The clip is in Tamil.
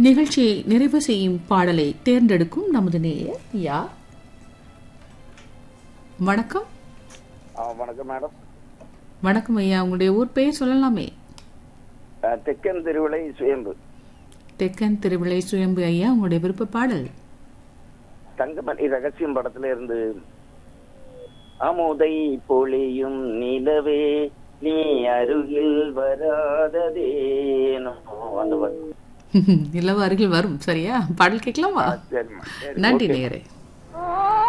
நிகழ்ச்சியை நிறைவு செய்யும் பாடலை தேர்ந்தெடுக்கும் நமது நேயர் யார் வணக்கம் ஆ, வணக்கம் மேடம் வணக்கம் ஐயா உங்களுடைய ஊர் பெயர் சொல்லலாமே ஆ, தெக்கன் திருவிழை சுயம்பு தெக்கன் திருவிழை சுயம்பு ஐயா உங்களுடைய விருப்ப பாடல் தங்கமணி ரகசியம் படத்துல இருந்து அமுதை பொழியும் நிலவே நீ அருகில் வராததேனோ அந்த பாட்டு. நிலவு அருகில் வரும் சரியா பாடல் கேட்கலாமா ஆ, சரிம்மா சரி, நன்றி ஓகே. நேயரே